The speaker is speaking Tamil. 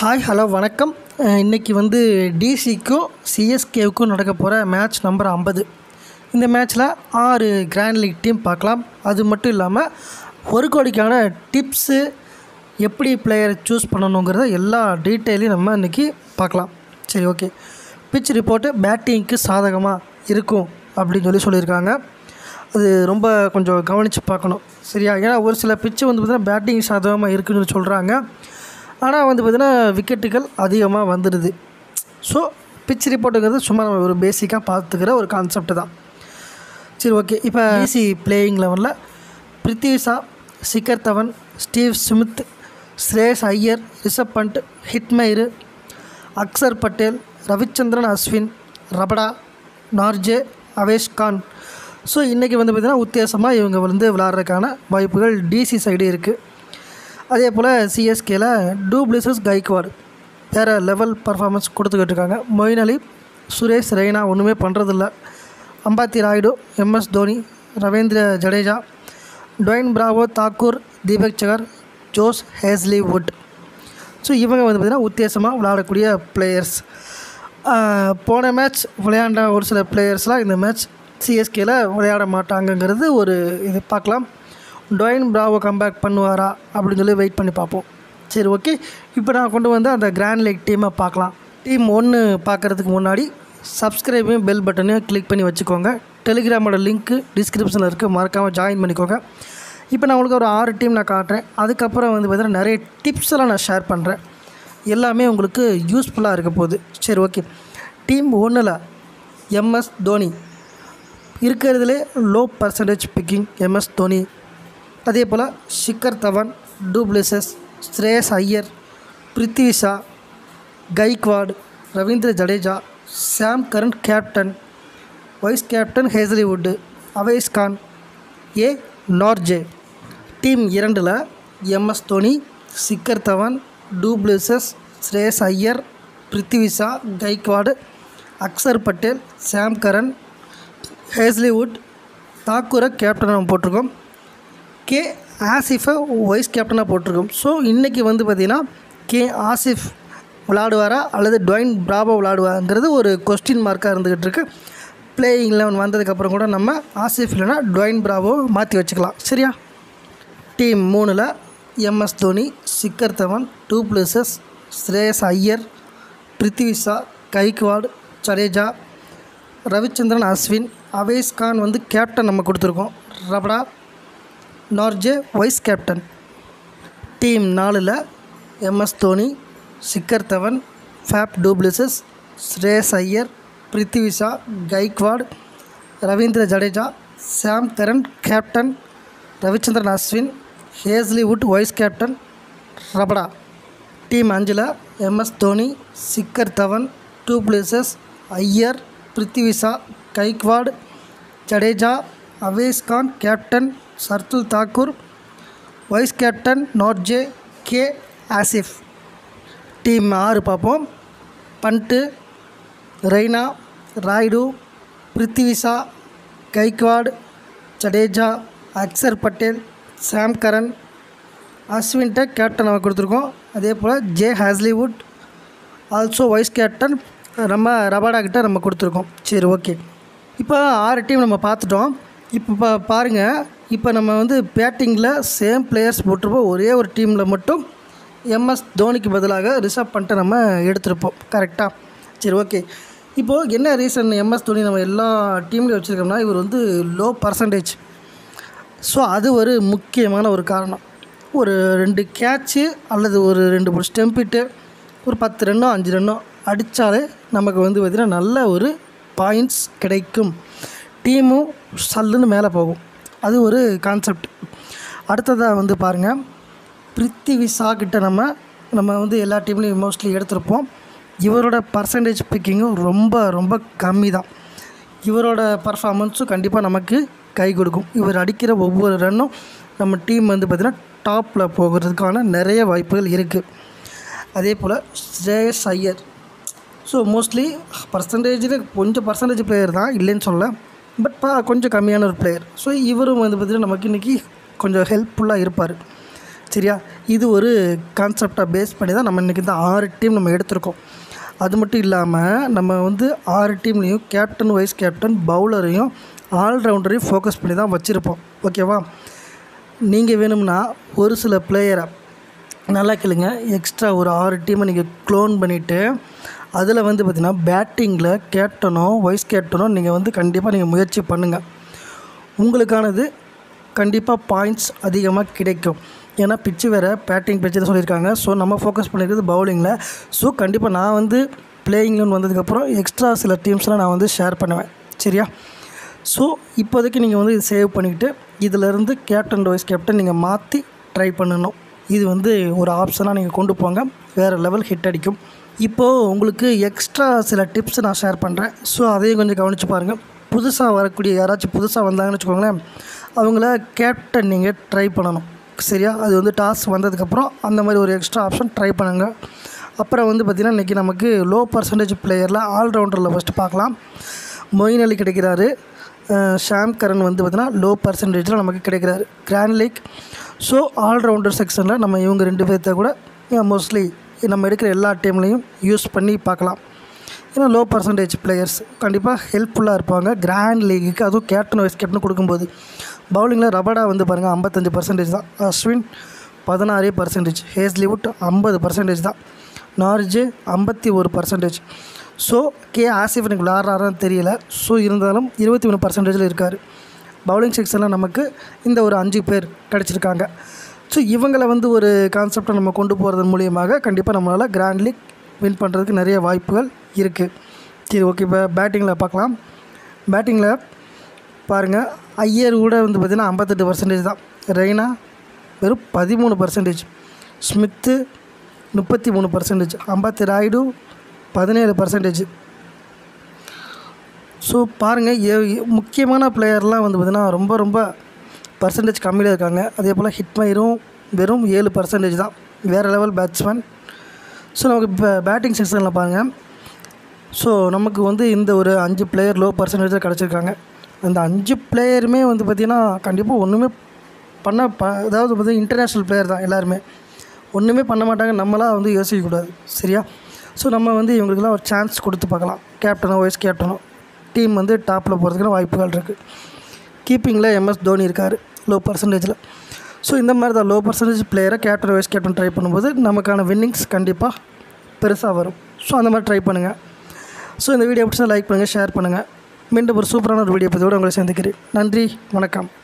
ஹாய் ஹலோ வணக்கம் அஹ் இன்னைக்கு வந்து டிசிக்கும் சிஎஸ்கேவுக்கும் நடக்க போகிற மேட்ச் நம்பர் ஐம்பது இந்த மேட்ச்சில் ஆறு கிராண்ட் லீக் டீம் பார்க்கலாம் அது மட்டும் இல்லாமல் ஒரு கோடிக்கான டிப்ஸு எப்படி பிளேயரை சூஸ் பண்ணணுங்கிறத எல்லா டீட்டெயிலையும் நம்ம இன்றைக்கி பார்க்கலாம் சரி ஓகே பிச் ரிப்போர்ட்டு பேட்டிங்க்கு சாதகமாக இருக்கும் அப்படின்னு சொல்லி சொல்லியிருக்காங்க அது ரொம்ப கொஞ்சம் கவனித்து பார்க்கணும் சரியா ஏன்னா ஒரு சில பிச்சு வந்து பார்த்திங்கன்னா பேட்டிங் சாதகமாக இருக்குன்னு சொல்லி சொல்கிறாங்க ஆனால் வந்து பார்த்திங்கன்னா விக்கெட்டுகள் அதிகமாக வந்துடுது ஸோ பிச் ரிப்போர்ட்டுங்கிறது சும்மா நம்ம ஒரு பேசிக்காக பார்த்துக்கிற ஒரு கான்செப்ட் தான் சரி ஓகே இப்போ ஈசி பிளேயிங் லெவலில் பிரித்திவிஷா சிக்கர் தவன் Steve Smith ஸ்ரேஷ் Iyer Rishabh fund ஹிட்மயிரு Axar Patel Ravichandran Ashwin Rabada Nortje Avesh Khan so இன்றைக்கி வந்து பார்த்திங்கன்னா உத்தேசமாக இவங்க வந்து விளாட்றதுக்கான வாய்ப்புகள் டிசி சைடு இருக்குது அதே போல் சிஎஸ்கேல டூப்ளிசஸ் கைக்வாட் வேறு லெவல் பர்ஃபார்மன்ஸ் கொடுத்துக்கிட்டு இருக்காங்க மொயின் அலி சுரேஷ் ரெய்னா ஒன்றுமே பண்ணுறதில்ல Ambati Rayudu MS Dhoni Ravindra Jadeja Dwayne Bravo Thakur Deepak Chahar Josh ஹேஸ்லி would so இவங்க வந்து பார்த்திங்கன்னா உத்தேசமாக விளையாடக்கூடிய பிளேயர்ஸ் போன மேட்ச் விளையாண்ட ஒரு சில பிளேயர்ஸ்லாம் இந்த மேட்ச் சிஎஸ்கேல விளையாட மாட்டாங்கங்கிறது ஒரு இது பார்க்கலாம் டொயின் பிராவோ கம்பேக் பண்ணுவாரா அப்படின்னு சொல்லி வெயிட் பண்ணி பார்ப்போம் சரி ஓகே இப்போ நான் கொண்டு வந்து அந்த கிராண்ட் லீக் டீமை பார்க்கலாம் டீம் ஒன்று பார்க்குறதுக்கு முன்னாடி சப்ஸ்கிரைபையும் பெல் பட்டனையும் கிளிக் பண்ணி வச்சுக்கோங்க டெலிகிராமோட லிங்க்கு டிஸ்கிரிப்ஷனில் இருக்குது மறக்காமல் ஜாயின் பண்ணிக்கோங்க இப்போ நான் உங்களுக்கு ஒரு ஆறு டீம் நான் காட்டுறேன் அதுக்கப்புறம் வந்து பார்த்தீங்கன்னா நிறைய டிப்ஸ் எல்லாம் நான் ஷேர் பண்ணுறேன் எல்லாமே உங்களுக்கு யூஸ்ஃபுல்லாக இருக்க போகுது சரி ஓகே டீம் ஒன்றில் எம்எஸ் தோனி இருக்கிறதுலே low percentage picking MS Dhoni அதே போல் ஷிக்கர் தவன் டூப்ளிசஸ் ஸ்ரேயஸ் ஐயர் பிரித்திவிஷா கைக்வாட் ரவீந்திர ஜடேஜா சாம் Karan captain vice captain ஹேசலிவுட்டு அவேஸ் Khan ஏ நார்ஜே டீம் இரண்டில் எம்எஸ் தோனி சிக்கர் தவன் டூப்ளிசஸ் ஸ்ரேயஸ் ஐயர் பிரித்திவிஷா கைக்வாடு அக்சர் பட்டேல் சாம் கரன் ஹேஸ்லிவுட் தாக்கூரை கேப்டனாக நம்ம போட்டிருக்கோம் கே ஆசிஃபை வைஸ் கேப்டனாக போட்டிருக்கோம் ஸோ இன்றைக்கி வந்து பார்த்திங்கன்னா கே ஆசிஃப் விளாடுவாரா அல்லது டொயின் பிராபோ விளாடுவாங்கிறது ஒரு கொஸ்டின் மார்க்காக இருந்துக்கிட்டு இருக்கு பிளேயிங் லெவன் வந்ததுக்கப்புறம் கூட நம்ம ஆசிஃப் இல்லைனா டொயின் பிராவோ மாற்றி வச்சுக்கலாம் சரியா டீம் மூணில் எம்எஸ் தோனி சிக்கர் தவன் டூ பிளேசஸ் ஸ்ரேயஸ் ஐயர் பிரித்திவிஷா கைக்வாட் ஜடேஜா ரவிச்சந்திரன் அஸ்வின் அவேஸ் கான் வந்து கேப்டன் நம்ம கொடுத்துருக்கோம் Rabada Nortje vice captain team நாலில் MS Dhoni Shikhar Dhawan ஃபேப் du Plessis Shreyas Iyer பிரித்திவிஷா Gaikwad Ravindra Jadeja Sam Karan captain Ravichandran Ashwin ஹேஸ்லி would vice captain Rabada team அஞ்சில் எம்எஸ் தோனி சிக்கர் தவன் two places Iyer பிரித்திவிஷா Gaikwad Jadeja அவேஸ் Khan captain Shardul Thakur vice captain Nortje K Asif team ஆறு பார்ப்போம் பண்ட்டு ரெய்னா ராய்டு பிரித்திவிஷா கைக்வாட் ஜடேஜா அக்சர் பட்டேல் சாம் கரன் அஸ்வின்ட்ட கேப்டன் நம்ம கொடுத்துருக்கோம் அதே போல் ஜே ஹாஸ்லிவுட் ஆல்சோ வைஸ் கேப்டன் நம்ம ரபாடா கிட்ட நம்ம கொடுத்துருக்கோம் சரி ஓகே இப்போ ஆறு டீம் நம்ம பார்த்துட்டோம் இப்போ பா பாருங்கள் இப்போ நம்ம வந்து பேட்டிங்கில் சேம் பிளேயர்ஸ் போட்டிருப்போம் ஒரே ஒரு டீமில் மட்டும் எம்எஸ் தோனிக்கு பதிலாக ரிசர்வ் பண்ணிட்டு நம்ம எடுத்திருப்போம் கரெக்டாக சரி ஓகே இப்போது என்ன ரீசன் எம்எஸ் தோனி நம்ம எல்லா டீம்லேயும் வச்சுருக்கோம்னா இவர் வந்து லோ பர்சன்டேஜ் ஸோ அது ஒரு முக்கியமான ஒரு காரணம் ஒரு ரெண்டு கேட்ச்சு அல்லது ஒரு ரெண்டு மூணு ஸ்டெம்பிட்டு ஒரு பத்து ரன்னோ அஞ்சு ரன்னோ அடித்தாலே நமக்கு வந்து பார்த்திங்கன்னா நல்ல ஒரு பாயிண்ட்ஸ் கிடைக்கும் டீமும் சல்லுன்னு மேலே போகும் அது ஒரு கான்செப்ட் அடுத்ததாக வந்து பாருங்கள் பிரித்திவிஷா கிட்ட நம்ம நம்ம வந்து எல்லா டீம்லேயும் மோஸ்ட்லி எடுத்திருப்போம் இவரோட பர்சன்டேஜ் பிக்கிங்கும் ரொம்ப ரொம்ப கம்மி தான் இவரோட பர்ஃபார்மன்ஸும் கண்டிப்பாக நமக்கு கை கொடுக்கும் இவர் அடிக்கிற ஒவ்வொரு ரன்னும் நம்ம டீம் வந்து பார்த்திங்கன்னா டாப்பில் போகிறதுக்கான நிறைய வாய்ப்புகள் இருக்குது அதே போல் ஸ்ரேயஸ் ஐயர் ஸோ மோஸ்ட்லி பர்சன்டேஜில் கொஞ்சம் பர்சன்டேஜ் பிளேயர் தான் இல்லைன்னு சொல்ல பட் பா கொஞ்சம் கம்மியான ஒரு பிளேயர் ஸோ இவரும் வந்து பார்த்திங்கன்னா நமக்கு இன்றைக்கி கொஞ்சம் ஹெல்ப்ஃபுல்லாக இருப்பார் சரியா இது ஒரு கான்செப்டை பேஸ் பண்ணி தான் நம்ம இன்றைக்கி இந்த ஆறு டீம் நம்ம எடுத்திருக்கோம் அது மட்டும் இல்லாமல் நம்ம வந்து ஆறு டீம்லேயும் கேப்டன் வைஸ் கேப்டன் பவுலரையும் ஆல்ரவுண்டரையும் ஃபோக்கஸ் பண்ணி தான் வச்சுருப்போம் ஓகேவா நீங்கள் வேணும்னா ஒரு சில பிளேயரை நல்லா கேளுங்க எக்ஸ்ட்ரா ஒரு ஆறு டீமை நீங்கள் க்ளோன் பண்ணிவிட்டு அதில் வந்து பார்த்திங்கன்னா பேட்டிங்கில் கேப்டனோ வைஸ் கேப்டனோ நீங்கள் வந்து கண்டிப்பாக நீங்கள் முயற்சி பண்ணுங்கள் உங்களுக்கானது கண்டிப்பாக பாயிண்ட்ஸ் அதிகமாக கிடைக்கும் ஏன்னா பிச்சு வேறு பேட்டிங் பிச்சு தான் சொல்லியிருக்காங்க ஸோ நம்ம ஃபோக்கஸ் பண்ணியிருக்கிறது பவுலிங்கில் ஸோ கண்டிப்பாக நான் வந்து பிளேயிங்லன்னு வந்ததுக்கப்புறம் எக்ஸ்ட்ரா சில டீம்ஸ்லாம் நான் வந்து ஷேர் பண்ணுவேன் சரியா ஸோ இப்போதைக்கு நீங்கள் வந்து இது சேவ் பண்ணிக்கிட்டு இதிலேருந்து கேப்டன் வைஸ் கேப்டன் நீங்கள் மாற்றி ட்ரை பண்ணணும் இது வந்து ஒரு ஆப்ஷனாக நீங்கள் கொண்டு போங்க வேறு லெவல் ஹிட் அடிக்கும் இப்போது உங்களுக்கு எக்ஸ்ட்ரா சில டிப்ஸ் நான் ஷேர் பண்ணுறேன் ஸோ அதையும் கொஞ்சம் கவனித்து பாருங்கள் புதுசாக வரக்கூடிய யாராச்சும் புதுசாக வந்தாங்கன்னு வச்சுக்கோங்களேன் அவங்கள கேப்டன் நீங்கள் ட்ரை பண்ணணும் சரியா அது வந்து டாஸ் வந்ததுக்கப்புறம் அந்த மாதிரி ஒரு எக்ஸ்ட்ரா ஆப்ஷன் ட்ரை பண்ணுங்க அப்புறம் வந்து பார்த்திங்கன்னா இன்றைக்கி நமக்கு லோ பர்சன்டேஜ் பிளேயரில் ஆல்ரவுண்டரில் ஃபஸ்ட்டு பார்க்கலாம் மொயின் அலி கிடைக்கிறாரு அஹ் ஷாம் கரன் வந்து பார்த்திங்கன்னா லோ பர்சன்டேஜில் நமக்கு கிடைக்கிறாரு கிராண்ட் லீக் ஸோ ஆல்ரவுண்டர் செக்ஷனில் நம்ம இவங்க ரெண்டு பேர்த்த கூட மோஸ்ட்லி நம்ம எடுக்கிற எல்லா டீம்லேயும் யூஸ் பண்ணி பார்க்கலாம் ஏன்னா லோ பர்சன்டேஜ் பிளேயர்ஸ் கண்டிப்பாக ஹெல்ப்ஃபுல்லாக இருப்பாங்க கிராண்ட் லீக்குக்கு அதுவும் கேப்டன் வைஸ் கேப்டன் கொடுக்கும்போது பவுலிங்கில் ரபடா வந்து பாருங்கள் ஐம்பத்தஞ்சு பர்சன்டேஜ் தான் அஸ்வின் பதினாறு பர்சன்டேஜ் ஹேஸ்லிவுட் ஐம்பது பர்சன்டேஜ் தான் நார்ஜே ஐம்பத்தி ஒரு பர்சன்டேஜ் ஸோ கே ஆசிஃப் எனக்கு விளாட்றாரான்னு தெரியல ஸோ இருந்தாலும் இருபத்தி மூணு பர்சன்டேஜில் இருக்கார் பவுலிங் செக்ஷனில் நமக்கு இந்த ஒரு அஞ்சு பேர் கிடச்சிருக்காங்க ஸோ இவங்களை வந்து ஒரு கான்செப்டை நம்ம கொண்டு போகிறது மூலியமாக கண்டிப்பாக நம்மளால் கிராண்ட் லீக் வின் பண்ணுறதுக்கு நிறைய வாய்ப்புகள் இருக்குது சரி ஓகே இப்போ பேட்டிங்கில் பார்க்கலாம் பேட்டிங்கில் பாருங்கள் ஐயர் கூட வந்து பார்த்திங்கன்னா ஐம்பத்தெட்டு பர்சன்டேஜ் தான் ரெய்னா வெறும் பதிமூணு பர்சன்டேஜ் ஸ்மித்து முப்பத்தி மூணு பர்சன்டேஜ் அம்பத்தி ராய்டு பதினேழு பர்சன்டேஜ் ஸோ பாருங்கள் எ- முக்கியமான பிளேயர்லாம் வந்து பார்த்திங்கன்னா ரொம்ப ரொம்ப பர்சன்டேஜ் கம்மியில் இருக்காங்க அதே போல் ஹிட்மயரும் வெறும் ஏழு பர்சன்டேஜ் தான் வேறு லெவல் பேட்ஸ்மேன் ஸோ நமக்கு இப்போ பேட்டிங் செக்ஷனில் பாருங்கள் ஸோ நமக்கு வந்து இந்த ஒரு அஞ்சு பிளேயர் லோ பர்சன்டேஜில் கிடச்சிருக்காங்க அந்த அஞ்சு பிளேயருமே வந்து பார்த்திங்கன்னா கண்டிப்பாக ஒன்றுமே பண்ண ப அதாவது பார்த்திங்கன்னா இன்டர்நேஷ்னல் பிளேயர் தான் எல்லாருமே ஒன்றுமே பண்ண மாட்டாங்க நம்மளாம் வந்து யோசிக்கக்கூடாது சரியா ஸோ நம்ம வந்து இவங்களுக்குலாம் ஒரு சான்ஸ் கொடுத்து பார்க்கலாம் கேப்டனோ வைஸ் கேப்டனோ டீம் வந்து டாப்பில் போகிறதுக்குலாம் வாய்ப்புகள் இருக்குது கீப்பிங்கில் எம்எஸ் தோனி இருக்கார் லோ பர்சன்டேஜில் ஸோ இந்த மாதிரி தான் லோ பர்சன்டேஜ் பிளேயரை கேப்டன் வைஸ் கேப்டன் ட்ரை பண்ணும்போது நமக்கான வின்னிங்ஸ் கண்டிப்பாக பெருசாக வரும் ஸோ அந்த மாதிரி ட்ரை பண்ணுங்கள் ஸோ இந்த வீடியோ பிடிச்சா லைக் பண்ணுங்கள் ஷேர் பண்ணுங்கள் மீண்டும் ஒரு சூப்பரான ஒரு வீடியோ பதிவோடு உங்களை சந்திக்கிறேன் நன்றி வணக்கம்